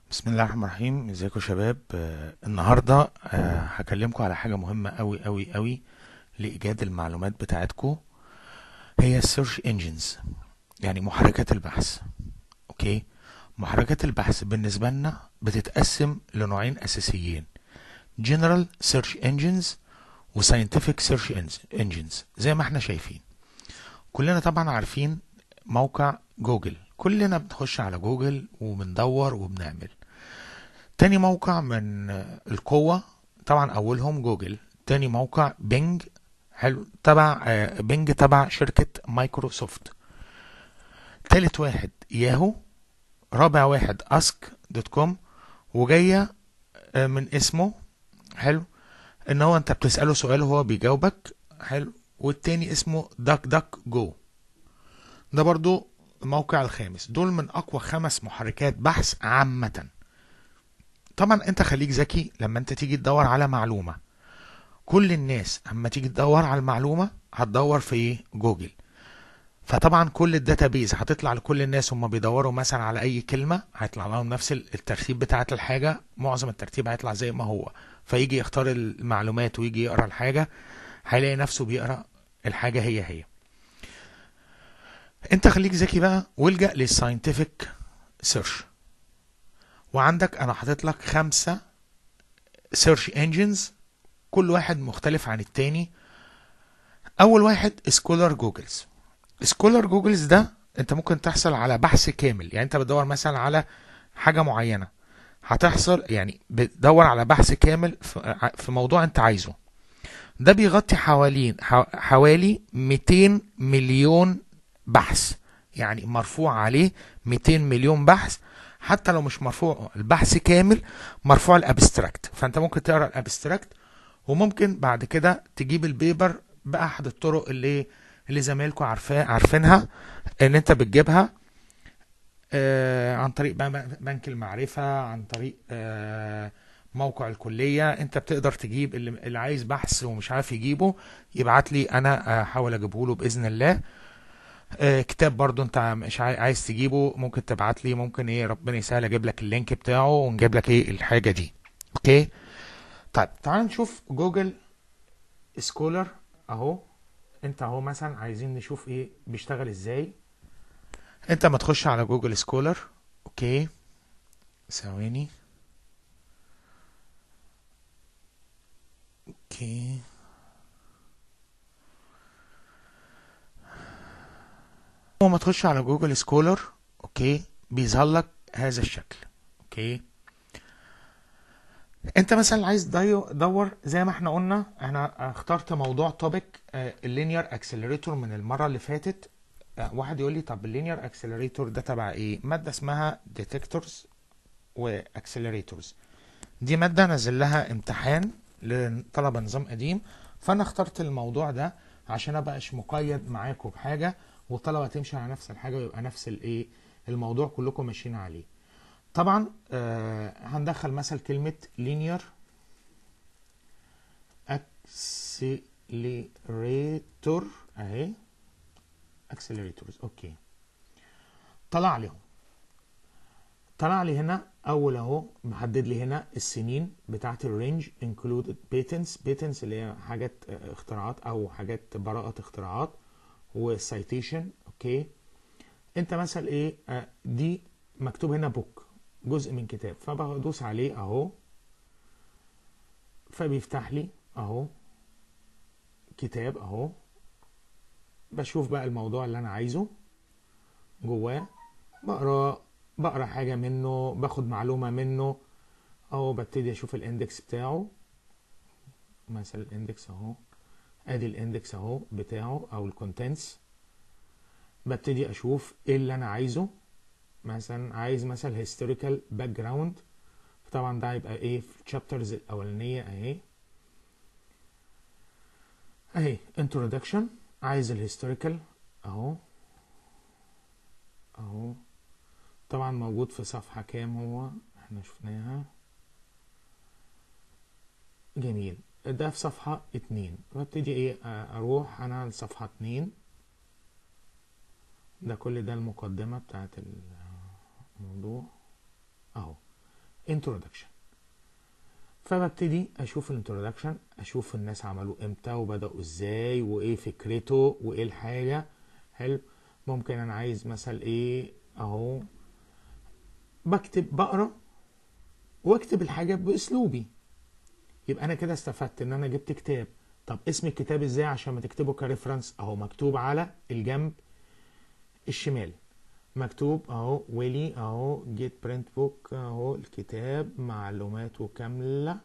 بسم الله الرحمن الرحيم ازيكم يا شباب آه النهارده آه هكلمكم على حاجه مهمه قوي قوي قوي لايجاد المعلومات بتاعتكم هي السيرش انجنز يعني محركات البحث اوكي محركات البحث بالنسبه لنا بتتقسم لنوعين اساسيين general search engines و scientific search engines زي ما احنا شايفين كلنا طبعا عارفين موقع جوجل كلنا بنخش على جوجل وبندور وبنعمل تاني موقع من القوة طبعا أولهم جوجل تاني موقع بينج حلو تبع آه، بينج تبع شركة مايكروسوفت تالت واحد ياهو رابع واحد اسك دوت كوم وجاية آه، من اسمه حلو ان هو انت بتسأله سؤال وهو بيجاوبك حلو والتاني اسمه داك داك جو ده برضو الموقع الخامس دول من اقوى خمس محركات بحث عامة طبعا انت خليك ذكي لما انت تيجي تدور على معلومة كل الناس اما تيجي تدور على المعلومة هتدور في ايه جوجل فطبعا كل الداتابيز هتطلع لكل الناس هم بيدوروا مثلا على اي كلمة هيطلع لهم نفس الترتيب بتاعة الحاجة معظم الترتيب هيطلع زي ما هو فيجي يختار المعلومات ويجي يقرا الحاجة هيلاقي نفسه بيقرا الحاجة هي هي انت خليك ذكي بقى والجأ للساينتفك سيرش وعندك انا حاطط لك خمسة سيرش انجنز كل واحد مختلف عن التاني اول واحد سكولر جوجلز سكولر جوجلز ده انت ممكن تحصل على بحث كامل يعني انت بتدور مثلا على حاجة معينة هتحصل يعني بتدور على بحث كامل في في موضوع انت عايزه ده بيغطي حوالين حوالي 200 مليون بحث يعني مرفوع عليه 200 مليون بحث حتى لو مش مرفوع البحث كامل مرفوع الابستراكت فانت ممكن تقرا الابستراكت وممكن بعد كده تجيب البيبر باحد الطرق اللي اللي زمايلكم عارفاه عارفينها ان انت بتجيبها آه عن طريق بنك المعرفة عن طريق آه موقع الكلية انت بتقدر تجيب اللي, اللي عايز بحث ومش عارف يجيبه يبعت لي انا احاول اجيبه له باذن الله آه كتاب برضو انت مش عايز تجيبه ممكن تبعت لي ممكن ايه ربنا يسهل اجيب لك اللينك بتاعه ونجيب لك ايه الحاجة دي اوكي طيب تعال نشوف جوجل سكولر اهو انت اهو مثلا عايزين نشوف ايه بيشتغل ازاي انت ما تخش على جوجل سكولر اوكي ثواني اوكي اول ما تخش على جوجل سكولر اوكي بيظهر لك هذا الشكل اوكي انت مثلا عايز تدور زي ما احنا قلنا انا اخترت موضوع توبيك اللينير اكسلريتور من المره اللي فاتت واحد يقول لي طب اللينير اكسلريتور ده تبع ايه ماده اسمها ديتكتورز واكسلريتورز دي ماده نزل لها امتحان لطلبه نظام قديم فانا اخترت الموضوع ده عشان ابقاش مقيد معاكم بحاجه والطلبه تمشي على نفس الحاجه ويبقى نفس الايه الموضوع كلكم ماشيين عليه طبعا آه هندخل مثلا كلمه linear accelerator اهي accelerators اوكي طلع لهم طلع لي هنا اول اهو محدد لي هنا السنين بتاعت الرينج included patents patents اللي هي حاجات اختراعات او حاجات براءة اختراعات والسايتيشن اوكي انت مثلا ايه آه دي مكتوب هنا بوك جزء من كتاب فبدوس عليه اهو فبيفتح لي اهو كتاب اهو بشوف بقى الموضوع اللي انا عايزه جواه بقرا بقرا حاجه منه باخد معلومه منه اهو ببتدي اشوف الاندكس بتاعه مثلا الاندكس اهو ادي الاندكس اهو بتاعه او الكونتنتس ببتدي اشوف ايه اللي انا عايزه مثلا عايز مثلا هيستوريكال باك جراوند طبعا ده هيبقى ايه في الشابترز الاولانيه اهي اهي انترودكشن عايز الهيستوريكال اهو اهو طبعا موجود في صفحه كام هو احنا شفناها جميل ده في صفحه اتنين ببتدي ايه اروح انا لصفحه اتنين ده كل ده المقدمه بتاعت الموضوع اهو introduction فببتدي اشوف الانترودكشن اشوف الناس عملوه امتى وبداوا ازاي وايه فكرته وايه الحاجه حلو ممكن انا عايز مثلا ايه اهو بكتب بقرا واكتب الحاجه باسلوبي يبقى انا كده استفدت ان انا جبت كتاب طب اسم الكتاب ازاي عشان ما تكتبه كريفرنس اهو مكتوب على الجنب الشمال مكتوب اهو ويلي اهو جيت برنت بوك اهو الكتاب معلوماته كاملة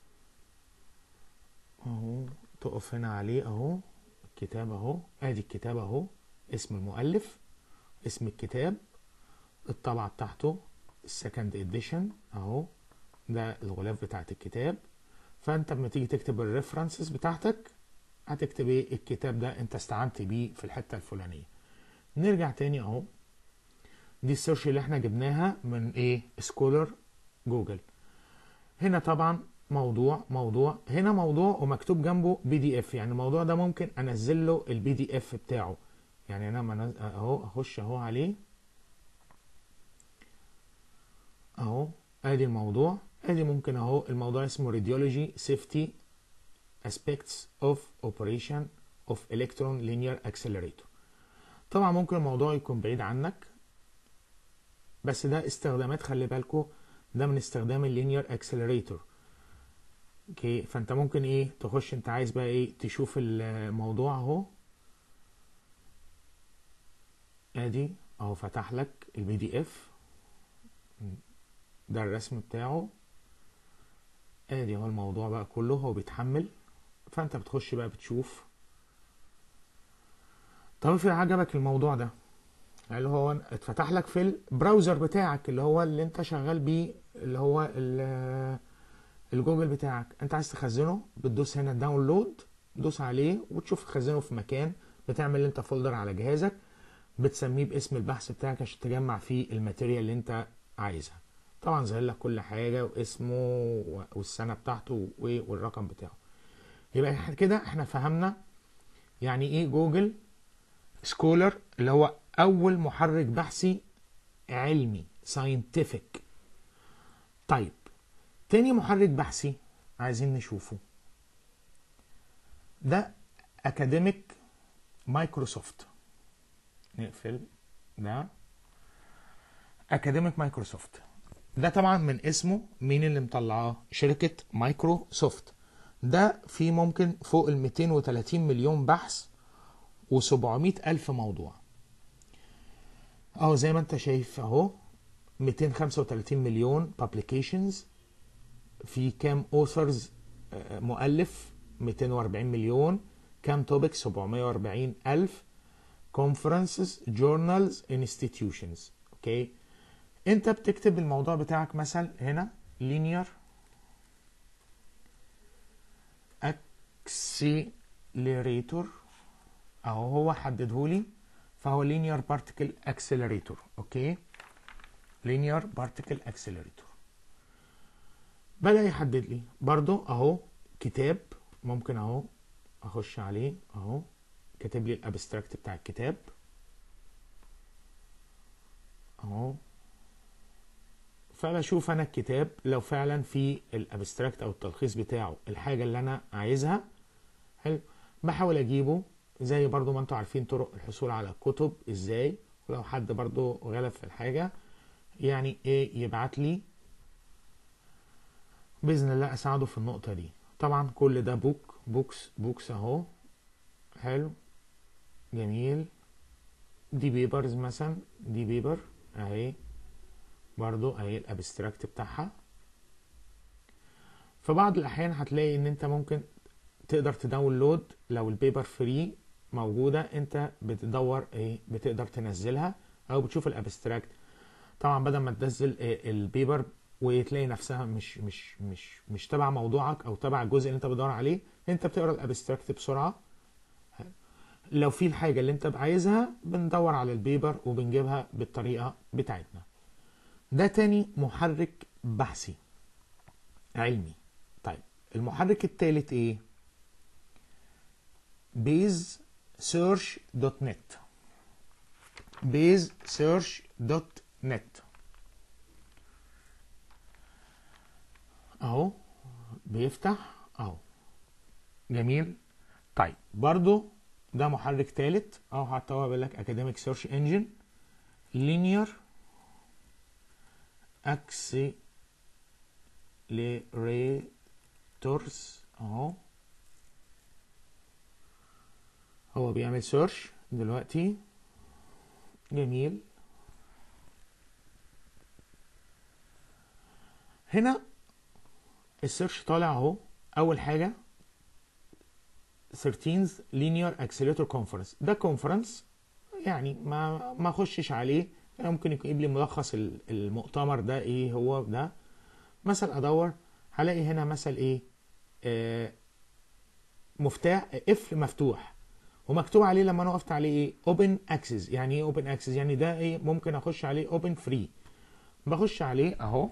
اهو تقف هنا عليه اهو الكتاب اهو ادي الكتاب اهو اسم المؤلف اسم الكتاب الطبعة بتاعته السكند اديشن اهو ده الغلاف بتاعت الكتاب فانت لما تيجي تكتب الريفرنسز بتاعتك هتكتب ايه الكتاب ده انت استعنت بيه في الحتة الفلانية نرجع تاني اهو دي السيرش اللي احنا جبناها من ايه سكولر جوجل هنا طبعا موضوع موضوع هنا موضوع ومكتوب جنبه بي دي اف يعني الموضوع ده ممكن انزل له البي دي اف بتاعه يعني انا منز... اهو اخش اهو عليه اهو ادي الموضوع ادي ممكن اهو الموضوع اسمه راديولوجي سيفتي aspects of operation of electron linear accelerator طبعا ممكن الموضوع يكون بعيد عنك بس ده استخدامات خلي بالكو ده من استخدام اللينير اكسلريتور اوكي فانت ممكن ايه تخش انت عايز بقى ايه تشوف الموضوع اهو ادي اهو فتح لك البي دي اف ده الرسم بتاعه ادي هو الموضوع بقى كله هو بيتحمل فانت بتخش بقى بتشوف طب افرض عجبك الموضوع ده اللي هو اتفتح لك في البراوزر بتاعك اللي هو اللي انت شغال بيه اللي هو الجوجل بتاعك انت عايز تخزنه بتدوس هنا داونلود دوس عليه وتشوف تخزنه في مكان بتعمل انت فولدر على جهازك بتسميه باسم البحث بتاعك عشان تجمع فيه الماتيريال اللي انت عايزها طبعا ظاهر لك كل حاجه واسمه والسنه بتاعته والرقم بتاعه يبقى احنا كده احنا فهمنا يعني ايه جوجل سكولر اللي هو اول محرك بحثي علمي ساينتفك طيب تاني محرك بحثي عايزين نشوفه ده اكاديميك مايكروسوفت نقفل ده اكاديميك مايكروسوفت ده طبعا من اسمه مين اللي مطلعاه شركة مايكروسوفت ده في ممكن فوق ال 230 مليون بحث و700 ألف موضوع اهو زي ما انت شايف اهو 235 مليون publications في كام authors مؤلف 240 مليون كام توبك 740 ألف conferences journals institutions اوكي انت بتكتب الموضوع بتاعك مثلا هنا linear accelerator اهو هو حددهولي فهو linear particle accelerator اوكي linear particle accelerator بدأ يحدد لي برضو اهو كتاب ممكن اهو اخش عليه اهو كاتب لي الابستراكت بتاع الكتاب اهو فبشوف انا الكتاب لو فعلا في الابستراكت او التلخيص بتاعه الحاجه اللي انا عايزها حلو بحاول اجيبه زي برضو ما انتوا عارفين طرق الحصول على الكتب ازاي ولو حد برضو غلب في الحاجه يعني ايه يبعت لي باذن الله اساعده في النقطه دي طبعا كل ده بوك بوكس بوكس اهو حلو جميل دي بيبرز مثلا دي بيبر اهي برضو اهي الابستراكت بتاعها في بعض الاحيان هتلاقي ان انت ممكن تقدر تداونلود لو البيبر فري موجوده انت بتدور ايه بتقدر تنزلها او بتشوف الابستراكت طبعا بدل ما تنزل إيه البيبر وتلاقي نفسها مش مش مش مش تبع موضوعك او تبع الجزء اللي انت بتدور عليه انت بتقرا الابستراكت بسرعه لو في الحاجه اللي انت عايزها بندور على البيبر وبنجيبها بالطريقه بتاعتنا ده تاني محرك بحثي علمي طيب المحرك التالت ايه بيز سيرش دوت نت بيز سيرش دوت نت اهو بيفتح اهو جميل طيب برضو ده محرك ثالث اهو حتى هو بيقول لك اكاديميك سيرش انجن لينير اكسلريتورز اهو هو بيعمل سيرش دلوقتي جميل هنا السيرش طالع اهو اول حاجه 13th Linear Accelerator Conference ده كونفرنس يعني ما ما اخشش عليه يعني ممكن يجيب لي ملخص ال- المؤتمر ده ايه هو ده مثلا ادور هلاقي هنا مثلا ايه آه مفتاح قفل مفتوح ومكتوب عليه لما انا وقفت عليه ايه اوبن اكسس يعني ايه اوبن اكسس يعني ده ايه ممكن اخش عليه اوبن فري بخش عليه اهو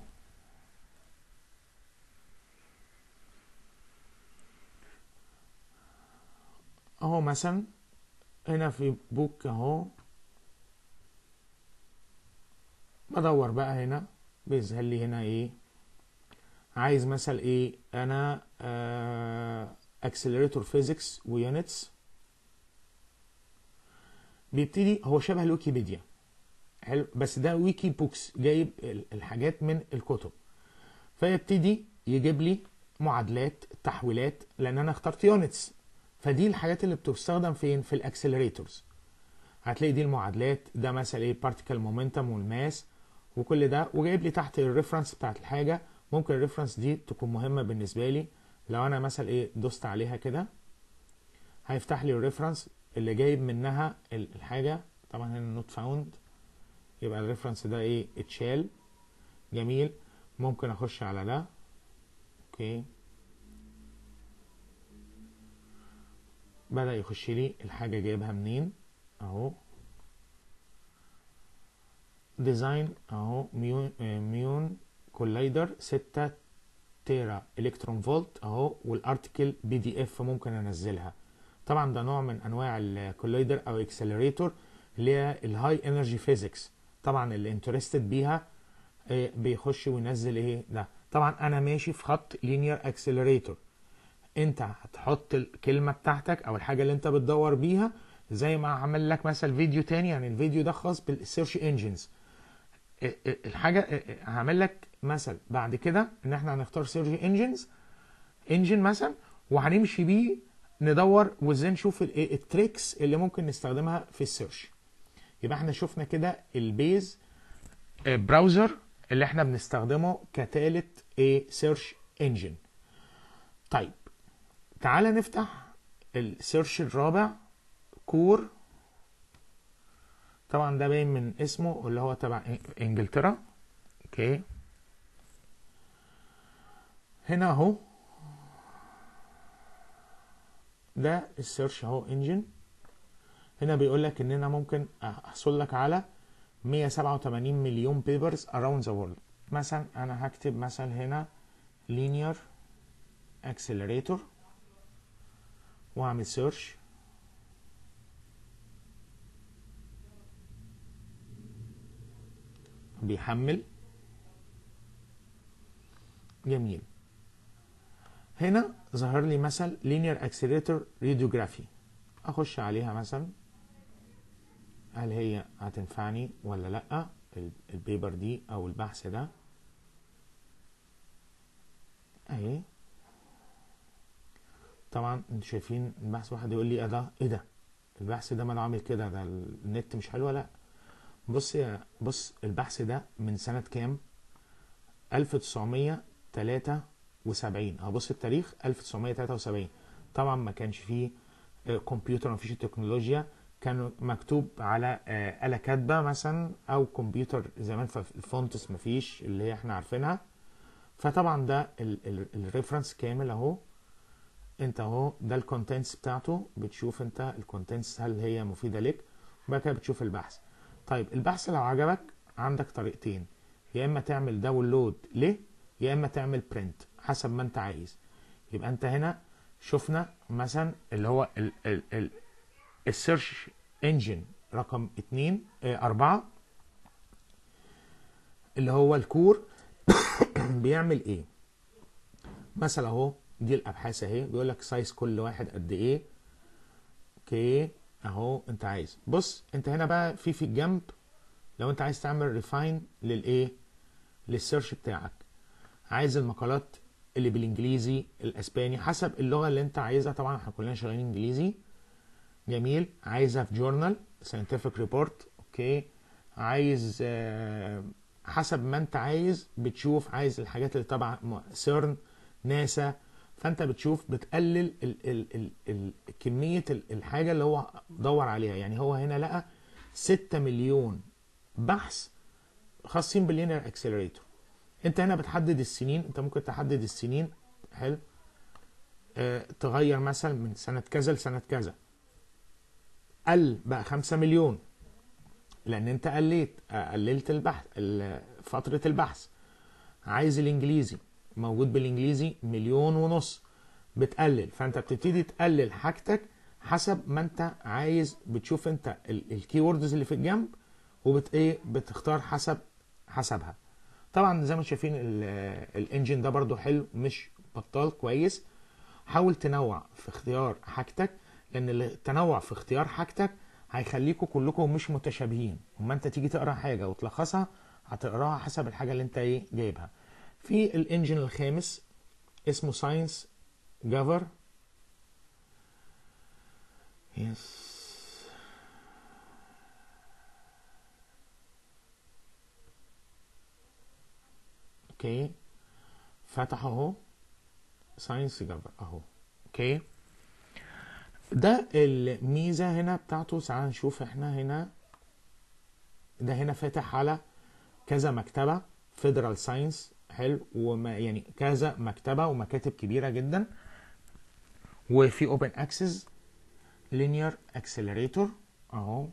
اهو مثلا هنا في بوك اهو بدور بقى هنا بيظهر لي هنا ايه عايز مثلا ايه انا اكسلريتور فيزيكس ويونتس بيبتدي هو شبه الويكيبيديا حلو بس ده ويكي بوكس جايب ال- الحاجات من الكتب فيبتدي يجيب لي معادلات تحويلات لان انا اخترت يونتس فدي الحاجات اللي بتستخدم فين في الاكسلريتورز هتلاقي دي المعادلات ده مثلا ايه بارتيكل مومنتم والماس وكل ده وجايب لي تحت الريفرنس بتاعت الحاجه ممكن الريفرنس دي تكون مهمه بالنسبه لي لو انا مثلا ايه دوست عليها كده هيفتح لي الريفرنس اللي جايب منها ال- الحاجه طبعا هنا نوت فاوند يبقى الريفرنس ده ايه اتشال جميل ممكن اخش على ده اوكي بدأ يخش لي الحاجة جايبها منين اهو ديزاين اهو ميون آه، ميون كولايدر 6 تيرا الكترون فولت اهو والارتكل بي دي اف ممكن انزلها طبعا ده نوع من انواع الكولايدر او اكسلريتور اللي هي الهاي انرجي فيزيكس طبعا اللي انترستد بيها آه، بيخش وينزل ايه ده طبعا انا ماشي في خط لينير اكسلريتور انت هتحط الكلمه بتاعتك او الحاجه اللي انت بتدور بيها زي ما عمل لك مثلا فيديو تاني يعني الفيديو ده خاص بالسيرش انجنز الحاجه هعمل لك مثل بعد كده ان احنا هنختار سيرش انجنز انجن مثلا وهنمشي بيه ندور وازاي نشوف ال- ايه التريكس اللي ممكن نستخدمها في السيرش يبقى احنا شفنا كده البيز آه، براوزر اللي احنا بنستخدمه كتالت ايه سيرش انجن طيب تعالى نفتح السيرش الرابع كور طبعا ده باين من اسمه اللي هو تبع إن- انجلترا اوكي هنا اهو ده السيرش اهو انجن هنا بيقول لك ان انا ممكن احصل لك على 187 مليون بيبرز around the world مثلا انا هكتب مثلا هنا linear accelerator واعمل سيرش بيحمل جميل هنا ظهر لي مثلا linear accelerator radiography اخش عليها مثلا هل هي هتنفعني ولا لا ال- البيبر دي او البحث ده اهي طبعا انتوا شايفين البحث واحد يقول لي ايه ده ايه ده البحث ده ما انا عامل كده ده النت مش حلوه لا بص يا بص البحث ده من سنة كام 1973 هبص التاريخ 1973 طبعا ما كانش فيه آه، كمبيوتر ما فيش تكنولوجيا كان مكتوب على آه، آلة كاتبة مثلا أو كمبيوتر زمان فالفونتس ما فيش اللي هي احنا عارفينها فطبعا ده الريفرنس كامل اهو انت اهو ده الكونتنتس بتاعته بتشوف انت الكونتنتس هل هي مفيدة لك وبعد كده بتشوف البحث طيب البحث لو عجبك عندك طريقتين يا اما تعمل داونلود ليه يا اما تعمل برنت حسب ما انت عايز يبقى انت هنا شفنا مثلا اللي هو ال ال ال السيرش انجن رقم اتنين اه اربعة اللي هو الكور بيعمل ايه مثلا اهو دي الابحاث اهي بيقول لك سايز كل واحد قد ايه اوكي اهو انت عايز بص انت هنا بقى في في الجنب لو انت عايز تعمل ريفاين للايه للسيرش بتاعك عايز المقالات اللي بالانجليزي الاسباني حسب اللغه اللي انت عايزها طبعا احنا كلنا شغالين انجليزي جميل عايزها في جورنال ساينتفك ريبورت اوكي عايز آه، حسب ما انت عايز بتشوف عايز الحاجات اللي تبع سيرن ناسا فانت بتشوف بتقلل ال ال ال ال كميه ال- الحاجه اللي هو دور عليها يعني هو هنا لقى 6 مليون بحث خاصين باللينير اكسلريتور انت هنا بتحدد السنين انت ممكن تحدد السنين حلو اه تغير مثلا من سنه كذا لسنه كذا قل بقى 5 مليون لان انت قليت آه، قللت البحث ال- فتره البحث عايز الانجليزي موجود بالانجليزي مليون ونص بتقلل فانت بتبتدي تقلل حاجتك حسب ما انت عايز بتشوف انت الكي ووردز اللي في الجنب وبت ايه بتختار حسب حسبها طبعا زي ما شايفين ال- الانجن ده برضو حلو مش بطال كويس حاول تنوع في اختيار حاجتك لان التنوع في اختيار حاجتك هيخليكم كلكم مش متشابهين اما انت تيجي تقرا حاجه وتلخصها هتقراها حسب الحاجه اللي انت ايه جايبها في الانجن الخامس اسمه ساينس جافر يس اوكي فتح اهو ساينس جافر اهو اوكي ده الميزه هنا بتاعته تعال نشوف احنا هنا ده هنا فاتح على كذا مكتبه فيدرال ساينس حلو وما يعني كذا مكتبه ومكاتب كبيره جدا وفي اوبن اكسس لينير اكسلريتور اهو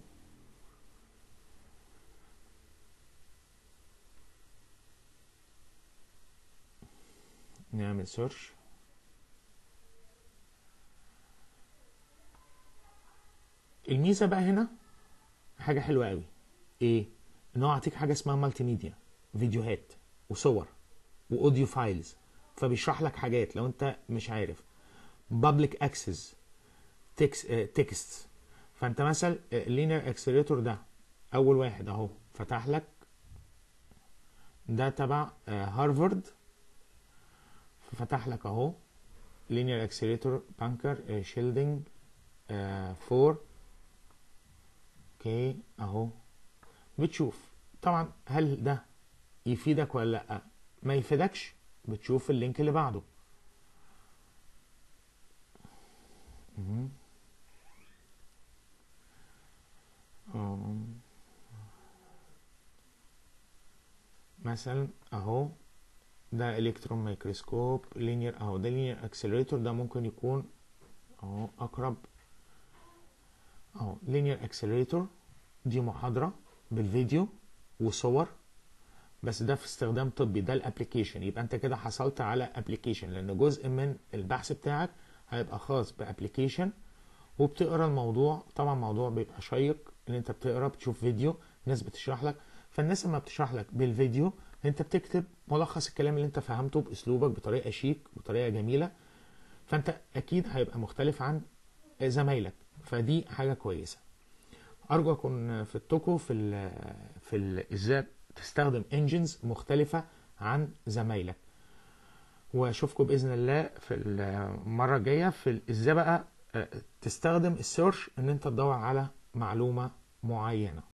نعمل سيرش الميزه بقى هنا حاجه حلوه قوي ايه ان هو يعطيك حاجه اسمها مالتي ميديا فيديوهات وصور واوديو فايلز فبيشرح لك حاجات لو انت مش عارف بابليك اكسس تكست فانت مثلا اللينير اكسلريتور ده اول واحد اهو فتح لك ده تبع آه، هارفارد فتح لك اهو لينير اكسلريتور بانكر شيلدنج 4 اوكي اهو بتشوف طبعا هل ده يفيدك ولا لا ما يفيدكش بتشوف اللينك اللي بعده مهم. أم. مثلا اهو ده الكترون ميكروسكوب لينير اهو ده لينير اكسلريتور ده ممكن يكون اهو اقرب اهو لينير اكسلريتور دي محاضرة بالفيديو وصور بس ده في استخدام طبي ده الابلكيشن يبقى انت كده حصلت على ابلكيشن لان جزء من البحث بتاعك هيبقى خاص بابلكيشن وبتقرا الموضوع طبعا موضوع بيبقى شيق ان انت بتقرا بتشوف فيديو ناس بتشرح لك فالناس لما بتشرح لك بالفيديو انت بتكتب ملخص الكلام اللي انت فهمته باسلوبك بطريقه شيك بطريقه جميله فانت اكيد هيبقى مختلف عن زمايلك فدي حاجه كويسه ارجو اكون فدتكم في ال في ال ازاي تستخدم انجنز مختلفه عن زمايلك واشوفكم باذن الله في المره الجايه في ال- ازاي بقى آه، تستخدم السيرش ان انت تدور على معلومه معينه